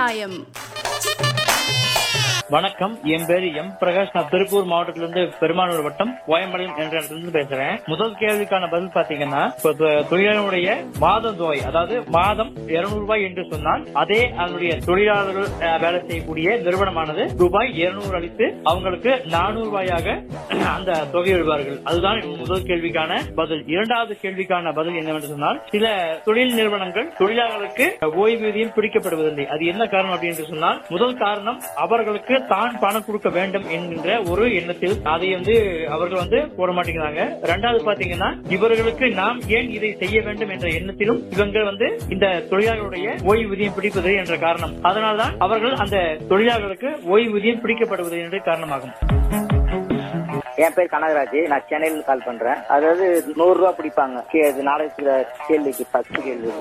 நியாயம் வணக்கம் என் பேரு எம் பிரகாஷ் நான் திருப்பூர் மாவட்டத்திலிருந்து பெருமானூர் வட்டம் கோயம்பாளையம் என்ற இடத்துல இருந்து பேசுறேன் முதல் கேள்விக்கான பதில் பாத்தீங்கன்னா இப்ப தொ- தொழிலாளருடைய மாத தொகை அதாவது மாதம் 200 ரூபாய் என்று சொன்னால் அதே அதனுடைய தொழிலாளர்கள் அஹ், வேலை செய்யக்கூடிய நிறுவனமானது ரூபாய் 200 அளித்து அவங்களுக்கு 400 ரூபாயாக அந்த தொகை விடுவார்கள் அதுதான் முதல் கேள்விக்கான பதில் இரண்டாவது கேள்விக்கான பதில் என்னவென்று சொன்னால் சில தொழில் நிறுவனங்கள் தொழிலாளர்களுக்கு ஓய்வூதியம் பிடிக்கப்படுவதில்லை அது என்ன காரணம் அப்படின்னு சொன்னால் முதல் காரணம் அவர்களுக்கு தான் பணம் கொடுக்க வேண்டும் என்கின்ற ஒரு எண்ணத்தில் அதை வந்து அவர்கள் வந்து போட மாட்டேங்கிறாங்க ரெண்டாவது பாத்தீங்கன்னா இவர்களுக்கு நாம் ஏன் இதை செய்ய வேண்டும் என்ற எண்ணத்திலும் இவங்க வந்து இந்த தொழிலாளர்களுடைய ஓய்வூதியம் பிடிப்பது என்ற காரணம் அதனால்தான் அவர்கள் அந்த தொழிலாளர்களுக்கு ஓய்வூதியம் பிடிக்கப்படுவது என்று காரணமாகும் என் பேர் கனகராஜ் நான் சென்னையில கால் பண்றேன் அதாவது நூறு ரூபா பிடிப்பாங்க கே- இது நாடகத்துல கேள்விக்கு ஃபர்ஸ்ட் கேள்வி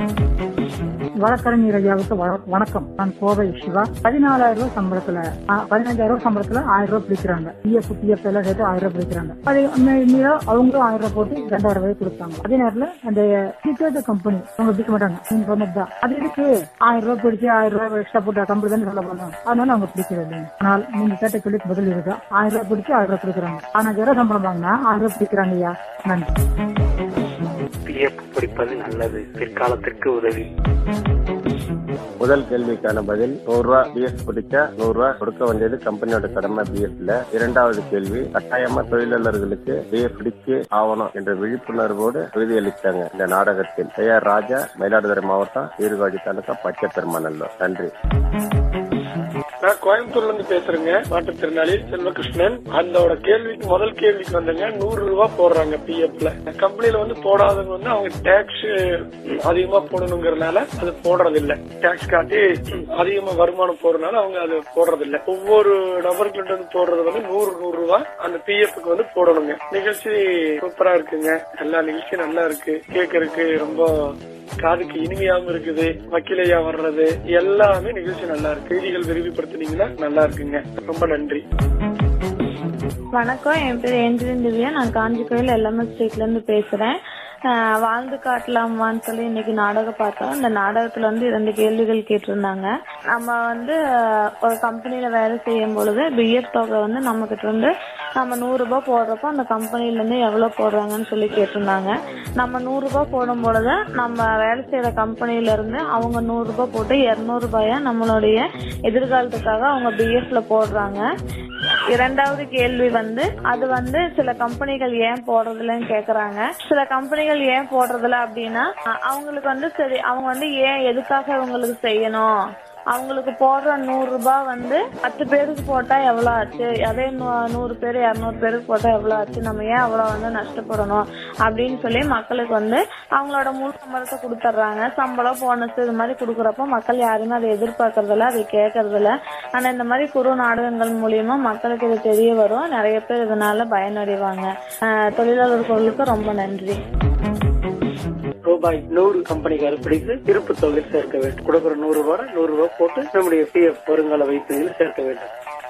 வழக்கறிஞர் ஐயாவுக்கு வ- வணக்கம் நான் கோவை சிவா பதினாலாயிரம் ரூபாய் சம்பளத்துல ஆ, பதினஞ்சாயிரம் ரூபாய் சம்பளத்துல ஆயிரம் ரூபாய் பிடிக்கிறாங்க பிஎஃப் பிஎஃப் எல்லாம் சேர்த்து ஆயிரம் ரூபாய் பிடிக்கிறாங்க அது மீ- மீதம் அவங்களும் ஆயிரம் ரூபாய் போட்டு ரெண்டாயிரம் ரூபாய் கொடுத்தாங்க அதே நேரத்துல அந்த டிக்கெட் கம்பெனி அவங்க பிடிக்க மாட்டாங்க நீங்க சொன்னது தான் அது எதுக்கு ஆயிரம் ரூபாய் பிடிச்சு ஆயிரம் ரூபாய் எக்ஸ்ட்ரா போட்டு கம்பெனி தானே சொல்ல போறாங்க அதனால அவங்க பிடிக்கிறது இல்லை ஆனால் நீங்க கேட்ட கேள்விக்கு பதில் இருக்கா ஆயிரம் ரூபாய் பிடிச்சு ஆயிரம் ரூபாய் பிடிக்கிறாங்க ஆனா ஜெர சம்பளம் வாங்கினா ஆயிரம் ரூபாய் பிடிக்கிறாங்க ஐயா நன்றி பிஎஃப் படிப்பது நல்லது பிற்காலத்திற்கு உதவி முதல் கேள்விக்கான பதில் நூறு ரூபா பிஎஸ் பிடிச்சா நூறு ரூபா கொடுக்க வேண்டியது கம்பெனியோட கடமை பிஎஸ்ல இரண்டாவது கேள்வி கட்டாயமா தொழிலாளர்களுக்கு பிஎஃப் பிடிச்சு ஆகணும் என்ற விழிப்புணர்வோடு உறுதியளித்தாங்க இந்த நாடகத்தில் பெயர் ராஜா மயிலாடுதுறை மாவட்டம் சீர்காழி தாலுகா பச்சை பெருமாநல்லூர் நன்றி நான் கோயம்புத்தூர்ல இருந்து பேசுறேங்க மாற்றுத்திறனாளி செல்வகிருஷ்ணன் அதோட கேள்விக்கு முதல் கேள்விக்கு வந்துங்க நூறு ரூபாய் போடுறாங்க பிஎஃப்ல கம்பெனில வந்து போடாதவங்க வந்து அவங்க டேக்ஸ் அதிகமா போடணுங்கிறதுனால அது போடுறது இல்ல டேக்ஸ் காட்டி அதிகமா வருமானம் போடுறதுனால அவங்க அது போடுறது இல்ல ஒவ்வொரு நபர்கிட்ட இருந்து போடுறது வந்து நூறு நூறு ரூபாய் அந்த பிஎஃப்க்கு வந்து போடணுங்க நிகழ்ச்சி சூப்பரா இருக்குங்க எல்லா நிகழ்ச்சியும் நல்லா இருக்கு கேட்கறதுக்கு ரொம்ப காதுக்கு இனிமையாவும் இருக்குது வக்கீலையா வர்றது எல்லாமே நிகழ்ச்சி நல்லா இருக்கு செய்திகள் விரிவுபடுத்தினீங்கன்னா நல்லா இருக்குங்க ரொம்ப நன்றி வணக்கம் என் பேர் ஏஞ்சலின் திவ்யா நான் காஞ்சி கோயில் எல்லாமே ஸ்ட்ரீட்ல இருந்து பேசுறேன் ஆஹ் வாழ்ந்து காட்டலாமான்னு சொல்லி இன்னைக்கு நாடகம் பார்த்தோம் இந்த நாடகத்துல வந்து இரண்டு கேள்விகள் கேட்டிருந்தாங்க நம்ம வந்து ஆஹ், ஒரு கம்பெனில வேலை செய்யும் பொழுது பிஎஃப் தொகை வந்து நம்ம கிட்ட இருந்து நம்ம நூறு ரூபாய் போடுறப்போ அந்த கம்பெனில இருந்து எவ்வளவு போடுறாங்கன்னு சொல்லி கேட்டிருந்தாங்க நம்ம நூறு ரூபாய் போடும் பொழுது நம்ம வேலை செய்யற கம்பெனில இருந்து அவங்க நூறு ரூபாய் போட்டு இருநூறு ரூபாய நம்மளுடைய எதிர்காலத்துக்காக அவங்க பிஎஃப்ல போடுறாங்க இரண்டாவது கேள்வி வந்து அது வந்து சில கம்பெனிகள் ஏன் போடுறதில்லன்னு கேக்குறாங்க சில கம்பெனிகள் ஏன் போடுறதில்ல அப்படின்னா அ- அவங்களுக்கு வந்து சரி அவங்க வந்து ஏன் எதுக்காக இவங்களுக்கு செய்யணும் அவங்களுக்கு போடுற நூறு ரூபாய் வந்து பத்து பேருக்கு போட்டா எவ்வளவு ஆச்சு அதே நூ- நூறு பேர் இருநூறு பேருக்கு போட்டா எவ்வளவு ஆச்சு நம்ம ஏன் அவ்வளவு வந்து நஷ்டப்படணும் அப்படின்னு சொல்லி மக்களுக்கு வந்து அவங்களோட முழு சம்பளத்தை கொடுத்துட்றாங்க சம்பளம் போனஸ் இது மாதிரி கொடுக்குறப்போ மக்கள் யாருமே அதை எதிர்பார்க்கறது இல்ல அதை கேட்கறது இல்ல ஆனா இந்த மாதிரி குறு நாடகங்கள் மூலியமா மக்களுக்கு இது தெரிய வரும் நிறைய பேர் இதனால பயனடைவாங்க ஆஹ் தொழிலாளர்களுக்கு ரொம்ப நன்றி ரூபாய் நூறு கம்பெனிக்காரர் பிடித்து இருப்பு தொகையில் சேர்க்க வேண்டும் கொடுக்குற நூறு ரூபாய் நூறு ரூபாய் போட்டு நம்முடைய பிஎஃப் வருங்கால வைப்புகளில் சேர்க்க வேண்டும்